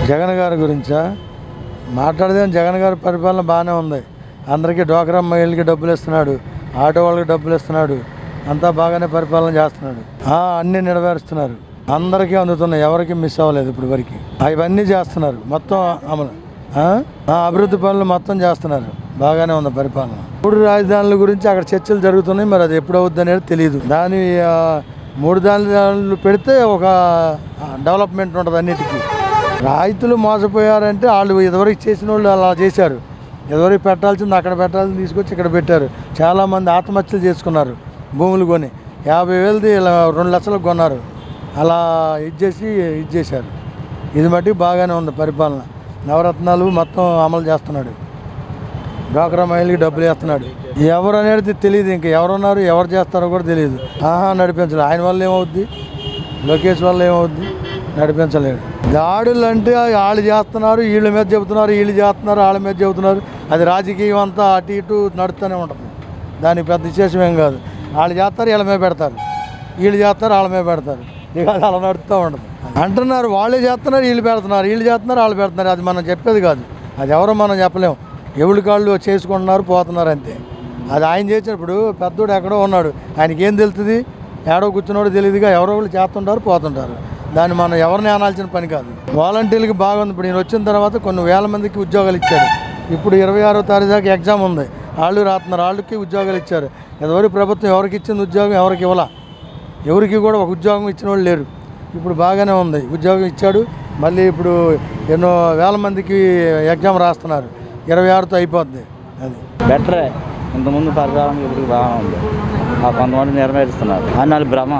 జగన్ గారి గురించా మాట్లాడితే జగన్ గారి పరిపాలన బాగానే ఉంది అందరికీ డోక్రా మహిళలకి డబ్బులు ఇస్తున్నాడు ఆటో వాళ్ళకి డబ్బులు ఇస్తున్నాడు అంతా బాగానే పరిపాలన చేస్తున్నాడు ఆ, అన్నీ నెరవేరుస్తున్నారు అందరికీ అందుతున్నాయి ఎవరికి మిస్ అవ్వలేదు ఇప్పుడు వరకు అవన్నీ చేస్తున్నారు మొత్తం అమలు ఆ? ఆ, అభివృద్ధి పనులు మొత్తం చేస్తున్నారు బాగానే ఉంది పరిపాలన మూడు రాజధానుల గురించి అక్కడ చర్చలు జరుగుతున్నాయి మరి అది ఎప్పుడు అవుద్ది అనేది తెలియదు దాని ఆ, మూడు రాజధానులు పెడితే ఒక డెవలప్మెంట్ ఉంటుంది అన్నిటికీ రైతులు మోసపోయారంటే వాళ్ళు ఇదివరకు చేసిన వాళ్ళు అలా చేశారు ఇదివరకు పెట్టాల్సింది అక్కడ పెట్టాల్సింది తీసుకొచ్చి ఇక్కడ పెట్టారు చాలామంది ఆత్మహత్యలు చేసుకున్నారు భూములు కొని యాభై వేలది ఇలా రెండు లక్షలకు కొన్నారు అలా ఇది చేసి ఇది చేశారు ఇది మట్టుకు బాగానే ఉంది పరిపాలన నవరత్నాలు మొత్తం అమలు చేస్తున్నాడు డ్వాక్రా మహిళకి డబ్బులు వేస్తున్నాడు ఎవరు అనేది తెలియదు ఇంకా ఎవరున్నారు ఎవరు చేస్తారో కూడా తెలియదు ఆహా నడిపించలేదు ఆయన వల్ల ఏమవుద్ది లోకేష్ వల్ల ఏమవుద్ది నడిపించలేడు దాడులు అంటే వాళ్ళు చేస్తున్నారు వీళ్ళ మీద చెబుతున్నారు వీళ్ళు చేస్తున్నారు వాళ్ళ మీద చెబుతున్నారు అది రాజకీయం అంతా అటు ఇటు నడుస్తూనే ఉంటుంది దానికి పెద్ద విశేషం ఏం కాదు వాళ్ళు చేస్తారు వీళ్ళ మీద పెడతారు వీళ్ళు చేస్తారు వాళ్ళ మీద పెడతారు ఇక అది అలా నడుస్తూ ఉంటుంది అంటున్నారు వాళ్ళే చేస్తున్నారు వీళ్ళు పెడుతున్నారు వీళ్ళు చేస్తున్నారు వాళ్ళు పెడుతున్నారు అది మనం చెప్పేది కాదు అది ఎవరో మనం చెప్పలేము ఎవరి కాళ్ళు చేసుకుంటున్నారు పోతున్నారు అంతే అది ఆయన చేసినప్పుడు పెద్దోడు ఎక్కడో ఉన్నాడు ఆయనకి ఏం తెలుస్తుంది ఏడో కూర్చున్నాడో తెలియదుగా ఎవరో వాళ్ళు చేస్తుంటారు పోతుంటారు దాన్ని మనం ఎవరిని అనాల్సిన పని కాదు వాలంటీర్లకి బాగుంది ఇప్పుడు నేను వచ్చిన తర్వాత కొన్ని వేల మందికి ఉద్యోగాలు ఇచ్చాడు ఇప్పుడు ఇరవై ఆరో తారీఖు దాకా ఎగ్జామ్ ఉంది వాళ్ళు రాస్తున్నారు వాళ్ళకి ఉద్యోగాలు ఇచ్చారు ఇదివరకు ప్రభుత్వం ఎవరికి ఇచ్చింది ఉద్యోగం ఎవరికి ఇవ్వాల ఎవరికి కూడా ఒక ఉద్యోగం ఇచ్చిన వాళ్ళు లేరు ఇప్పుడు బాగానే ఉంది ఉద్యోగం ఇచ్చాడు మళ్ళీ ఇప్పుడు ఎన్నో వేల మందికి ఎగ్జామ్ రాస్తున్నారు ఇరవై ఆరుతో అయిపోద్ది అది బెటరే ఇంతకుముందు పరిపాలన ఇప్పుడు బాగానే ఉంది ఆ కొంతమంది నెరవేరుస్తున్నారు అని వాళ్ళు భ్రమ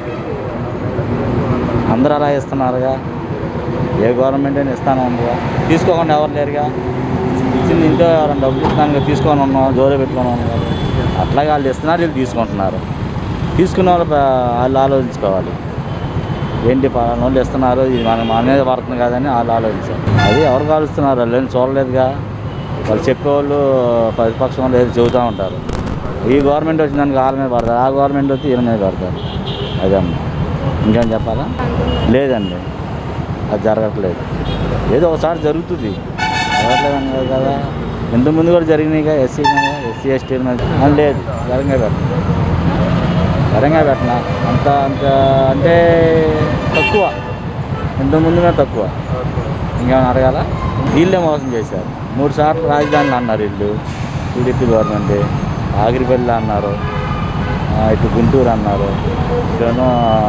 అందరూ అలా ఇస్తున్నారుగా ఏ గవర్నమెంట్ అయినా ఇస్తాను ఉందిగా తీసుకోకుండా ఎవరు లేరుగా ఇచ్చింది ఇంట్లో ఎవరైనా డబ్బులు ఇస్తాను తీసుకొని ఉన్నాం జోరే పెట్టుకొని ఉన్నాం అట్లాగే వాళ్ళు ఇస్తున్నారు వీళ్ళు తీసుకుంటున్నారు తీసుకున్న వాళ్ళు బా- వాళ్ళు ఆలోచించుకోవాలి ఏంటి పలానా వాళ్ళు ఇస్తున్నారు ఇది మన మన మీద పడుతుంది కదని వాళ్ళు ఆలోచించారు అది ఎవరు కాలుస్తున్నారు వాళ్ళు ఏం చూడలేదుగా వాళ్ళు చెప్పేవాళ్ళు ప్రతిపక్షం వాళ్ళు ఏదో చెబుతూ ఉంటారు ఈ గవర్నమెంట్ వచ్చిందానికి వాళ్ళ మీద పడతారు ఆ గవర్నమెంట్ వచ్చి వీళ్ళ మీద పడతారు అదమ్మ ఇంకేం చెప్పాలా లేదండి అది జరగట్లేదు ఏదో ఒకసారి జరుగుతుంది జరగట్లేదని కాదు కదా ఇంత ముందు కూడా జరిగినాయిగా ఎస్సీ మీద ఎస్సీ ఎస్టీ మీద ఆ, లేదు జరంగా పెట్టిన జరంగా పెట్టిన అంత అంత అంటే తక్కువ ఇంత ముందు మీద తక్కువ ఇంకేమైనా అడగాల వీళ్ళే మోసం చేశారు మూడు సార్లు రాజధానులు అన్నారు వీళ్ళు టీడీపీ గవర్నమెంట్ ఆగిరిపల్లి అన్నారు ఆ, ఇటు గుంటూరు అన్నారు ఇటేమో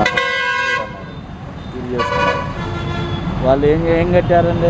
ఇది చేసుకున్నారు వాళ్ళు ఏం ఏం కట్టారండి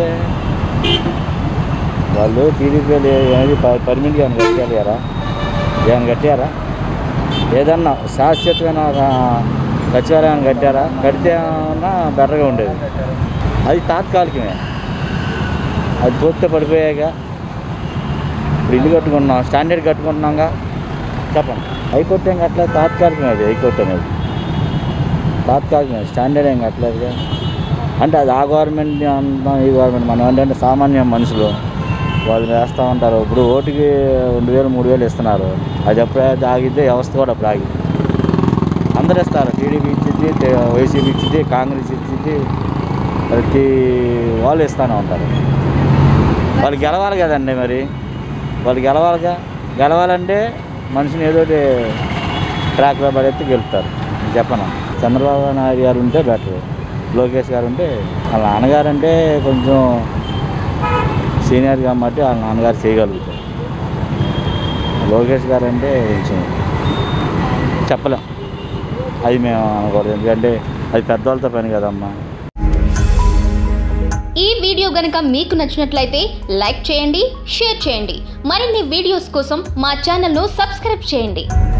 వాళ్ళు టీడీపీ వాళ్ళు ఏది ప- పర్మిట్ ఏమైనా కట్టారా ఏమైనా కట్టారా ఏదన్నా శాశ్వతమైన ఒక సచివాలయం కట్టారా కడితే ఏమన్నా బెటర్గా ఉండేది అది తాత్కాలికమే అది పోతే పడిపోయాక ఇప్పుడు ఇల్లు కట్టుకున్నాం స్టాండర్డ్ కట్టుకుంటున్నాంగా చెప్పండి హైకోర్టు ఏం కట్టలేదు తాత్కాలికమే అది హైకోర్టు అనేది తాత్కాలికమే స్టాండర్డ్ ఏం కట్టలేదుగా అంటే అది ఆ గవర్నమెంట్ అంటాం ఈ గవర్నమెంట్ మనం ఏంటంటే సామాన్య మనుషులు వాళ్ళు వేస్తూ ఉంటారు ఇప్పుడు ఓటుకి రెండు వేలు మూడు వేలు ఇస్తున్నారు అది ఎప్పుడు ఆగిద్దే వ్యవస్థ కూడా అప్పుడు ఆగిద్ది అందరు ఇస్తారు టీడీపీ ఇచ్చింది తే- వైసీపీ ఇచ్చింది కాంగ్రెస్ ఇచ్చింది ప్రతి వాళ్ళు ఇస్తూనే ఉంటారు వాళ్ళు గెలవాలి కదండి మరి వాళ్ళు గెలవాలిగా గెలవాలంటే మనిషిని ఏదో ఒకటి ట్రాక్లో పడేస్తే గెలుపుతారు చెప్పను చంద్రబాబు నాయుడు గారు ఉంటే బెటర్ లోకేష్ గారు ఉంటే వాళ్ళ నాన్నగారు అంటే కొంచెం సీనియర్ కాబట్టి వాళ్ళ నాన్నగారు చేయగలుగుతారు లోకేష్ గారు అంటే కొంచెం చెప్పలేం అది మేము అనకూడదు ఎందుకంటే అది పెద్దవాళ్ళతో పని కదమ్మా ఈ వీడియో గనుక మీకు నచ్చినట్లయితే లైక్ చేయండి షేర్ చేయండి మరిన్ని వీడియోస్ కోసం మా ఛానల్ను సబ్స్క్రైబ్ చేయండి